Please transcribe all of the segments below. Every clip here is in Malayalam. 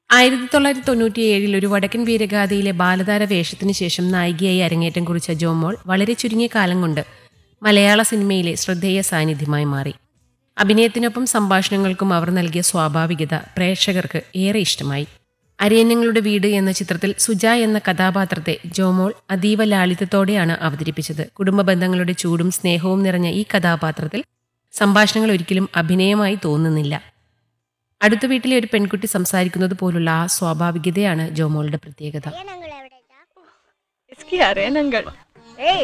ആയിരത്തി തൊള്ളായിരത്തി തൊണ്ണൂറ്റിയേഴിൽ ഒരു വടക്കൻ വീരഗാഥയിലെ ബാലതാര വേഷത്തിനു ശേഷം നായികയായി അരങ്ങേറ്റം കുറിച്ച ജോമോൾ വളരെ ചുരുങ്ങിയ കാലം കൊണ്ട് മലയാള സിനിമയിലെ ശ്രദ്ധേയ സാന്നിധ്യമായി മാറി അഭിനയത്തിനൊപ്പം സംഭാഷണങ്ങൾക്കും അവർ നൽകിയ സ്വാഭാവികത പ്രേക്ഷകർക്ക് ഏറെ ഇഷ്ടമായി അരയന്നങ്ങളുടെ വീട് എന്ന ചിത്രത്തിൽ സുജ എന്ന കഥാപാത്രത്തെ ജോമോൾ അതീവ ലാളിത്യത്തോടെയാണ് അവതരിപ്പിച്ചത് കുടുംബ ബന്ധങ്ങളുടെ ചൂടും സ്നേഹവും നിറഞ്ഞ ഈ കഥാപാത്രത്തിൽ സംഭാഷണങ്ങൾ ഒരിക്കലും അഭിനയമായി തോന്നുന്നില്ല അടുത്ത വീട്ടിലെ ഒരു പെൺകുട്ടി സംസാരിക്കുന്നത് പോലുള്ള ആ സ്വാഭാവികതയാണ് ജോമോളുടെ പ്രത്യേകത इसकी അരയനങ്ങൾ ഏയ്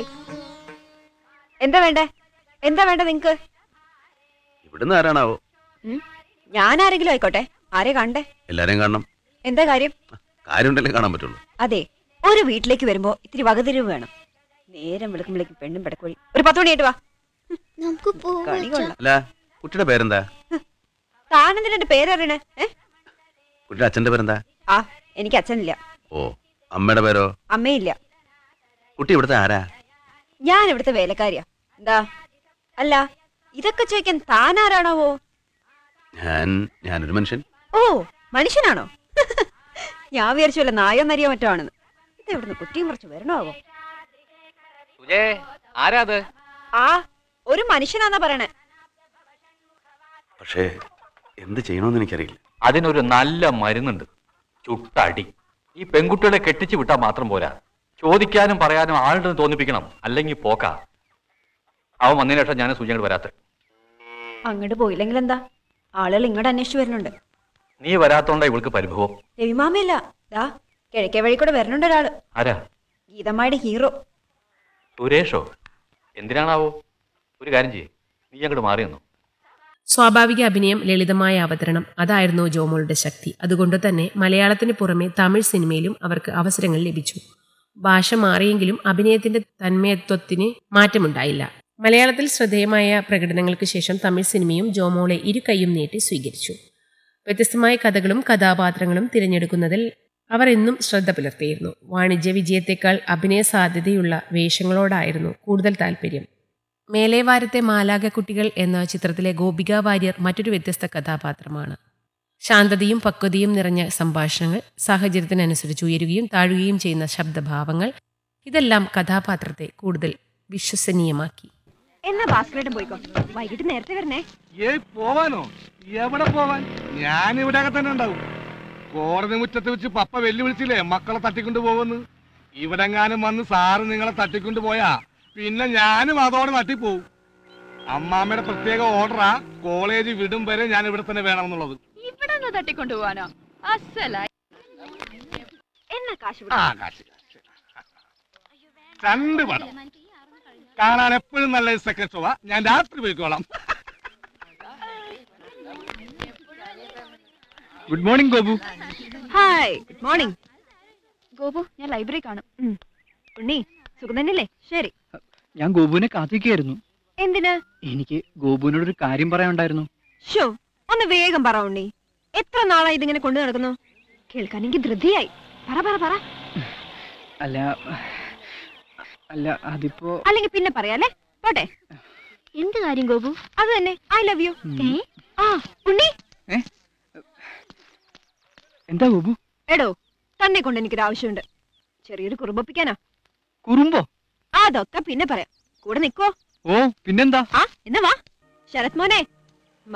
എന്താ വേണ്ടേ എന്താ വേണ്ട നിങ്ങക്ക് ഇവിടുന്ന് ആരാണാവോ ഉം? ഞാൻ ആരെങ്കിലും ആയിക്കോട്ടെ ആരെ കണ്ടേ എല്ലാരെയും കാണണം എന്താ കാര്യം കാര്യമുണ്ടല്ലേ കാണാൻ പറ്റുള്ളൂ അതെ ഒരു വീട്ടിലേക്ക് വരുമ്പോ ഇത്തിരി വകതിരിവ് വേണം നേരം വിളിക്കുമ്പോഴേക്കും പെണ്ണും പെടക്കോഴി ഒരു പത്ത് മണിയായിട്ട് വാ നമുക്ക് കളി കൊള്ളാം അല്ല കുട്ടിയുടെ പേരെന്താ താനെന്തിനാ എന്റെ പേരറിയണേ ഏ കുട്ടിയുടെ അച്ഛന്റെ പേരെന്താ ആ എനിക്ക് അച്ഛനില്ല ഓ അമ്മയുടെ പേരോ അമ്മയില്ല കുട്ടി ഇവിടുത്തെ ആരാ ഞാൻ ഇവിടുത്തെ വേലക്കാരിയാ എന്താ അല്ല ഇതൊക്കെ ചോദിക്കാൻ താൻ ആരാണാവോ ഞാൻ ഞാനൊരു മനുഷ്യൻ ഓ മനുഷ്യനാണോ ഞാൻ വിചാരിച്ചു വല്ല നായോന്നരിയോ മറ്റോ ആണെന്ന് ഇത് ഇവിടുന്ന് കുട്ടിയും കുറച്ച് വരണമാവോ സുജേ ആരാത് ആ ഒരു മനുഷ്യനാന്നാ പറയണേ പക്ഷേ എന്ത് ചെയ്യണമെന്ന് എനിക്കറിയില്ല അതിനൊരു നല്ല മരുന്നുണ്ട് ചുട്ടടി ഈ പെൺകുട്ടികളെ കെട്ടിച്ചു വിട്ടാൽ മാത്രം പോരാ ചോദിക്കാനും പറയാനും ആളുടെ തോന്നിപ്പിക്കണം അല്ലെങ്കിൽ പോക്കാ അവൻ വന്നതിന് ശേഷം ഞാൻ സൂചനകൾ വരാത്ത അങ്ങോട്ട് പോയില്ലെങ്കിൽ എന്താ ആളുകൾ ഇങ്ങോട്ട് അന്വേഷിച്ചു വരുന്നുണ്ട് നീ വരാത്തോണ്ടാ ഇവൾക്ക് പരിഭവം രവിമാമയല്ല ദാ കിഴക്കേ വഴി കൂടെ വരുന്നുണ്ട് ഒരാള് ആരാ ഗീതമ്മയുടെ ഹീറോ സുരേഷോ എന്തിനാണാവോ ഒരു കാര്യം ചെയ്യേ നീ അങ്ങോട്ട് മാറി നിന്നു സ്വാഭാവിക അഭിനയം ലളിതമായ അവതരണം അതായിരുന്നു ജോമോളുടെ ശക്തി അതുകൊണ്ട് തന്നെ മലയാളത്തിന് പുറമെ തമിഴ് സിനിമയിലും അവർക്ക് അവസരങ്ങൾ ലഭിച്ചു ഭാഷ മാറിയെങ്കിലും അഭിനയത്തിന്റെ തന്മയത്വത്തിന് മാറ്റമുണ്ടായില്ല മലയാളത്തിൽ ശ്രദ്ധേയമായ പ്രകടനങ്ങൾക്ക് ശേഷം തമിഴ് സിനിമയും ജോമോളെ ഇരു കൈയും നീട്ടി സ്വീകരിച്ചു വ്യത്യസ്തമായ കഥകളും കഥാപാത്രങ്ങളും തിരഞ്ഞെടുക്കുന്നതിൽ അവർ എന്നും ശ്രദ്ധ പുലർത്തിയിരുന്നു വാണിജ്യ വിജയത്തെക്കാൾ അഭിനയ സാധ്യതയുള്ള വേഷങ്ങളോടായിരുന്നു കൂടുതൽ താല്പര്യം മേലേവാരത്തെ മാലാക കുട്ടികൾ എന്ന ചിത്രത്തിലെ ഗോപിക വാര്യർ മറ്റൊരു വ്യത്യസ്ത കഥാപാത്രമാണ് ശാന്തതയും പക്വതയും നിറഞ്ഞ സംഭാഷണങ്ങൾ സാഹചര്യത്തിനനുസരിച്ച് ഉയരുകയും താഴുകയും ചെയ്യുന്ന ശബ്ദഭാവങ്ങൾ ഇതെല്ലാം കഥാപാത്രത്തെ കൂടുതൽ വിശ്വസനീയമാക്കി എന്നാ ഭാസ്കരേട്ടൻ പോയിക്കോ വൈകിട്ട് നേരത്തെ വരണേ ഏയ് പോവാനോ എവിടെ പോവാൻ ഞാൻ ഇവിടെ തന്നെ ഉണ്ടാവും കോടതി മുറ്റത്ത് വെച്ച് പപ്പ വെല്ലുവിളിച്ചില്ലേ മക്കളെ തട്ടിക്കൊണ്ട് പോവെന്ന് ഇവിടെങ്ങാനും വന്ന് സാറ് നിങ്ങളെ തട്ടിക്കൊണ്ട് പോയാ പിന്നെ ഞാനും അതോടെ തട്ടിപ്പോവും അമ്മാമ്മയുടെ പ്രത്യേക ഓർഡറാ കോളേജ് വിടും വരെ ഞാൻ ഇവിടെ തന്നെ വേണമെന്നുള്ളത് ഇവിടെ നിന്ന് തട്ടിക്കൊണ്ടുപോവാനോ അസലായി എന്നാ കാശ് ആ കാശ് കാശ്. രണ്ട് പടം കാണാൻ എപ്പോഴും നല്ല സെക്കൻഡ് ഷോവാ ഞാൻ രാത്രി പോയിക്കോളാം good morning Gopu hi good morning Gopu ഞാൻ ലൈബ്രറി കാണും ഉണ്ണി സുഖം തന്നെയല്ലേ ശരി ഞാൻ ഗോപുവിനെ കാത്തിരിക്കുകയായിരുന്നു എന്തിന് എനിക്ക് ഗോപുവിനോട് ഒരു കാര്യം പറയാനുണ്ടായിരുന്നു ഷോ ഒന്ന് വേഗം പറ ഉണ്ണി എത്ര നാളായി ഇതിങ്ങനെ കൊണ്ടു നടക്കുന്നു കേൾക്കാൻ എനിക്ക് ധൃതിയായി പറ പറ പറ അല്ല അല്ല അതിപ്പോ അല്ലെങ്കിൽ പിന്നെ പറയാലേ പോട്ടെ എന്ത് കാര്യം ഗോപു അത് തന്നെ ഐ ലവ് യു ഏ ആ ഉണ്ണി എന്താ ഗോപു എടോ തന്നെ കൊണ്ട് എനിക്കൊരു ആവശ്യമുണ്ട് ചെറിയൊരു കുറുമ്പൊപ്പിക്കാനാ കുറുമ്പോ അതൊക്കെ പിന്നെ പറയാം കൂടെ നിക്കോ ഓ പിന്നെന്താ ആ എന്നാ വാ ശരത് മോനെ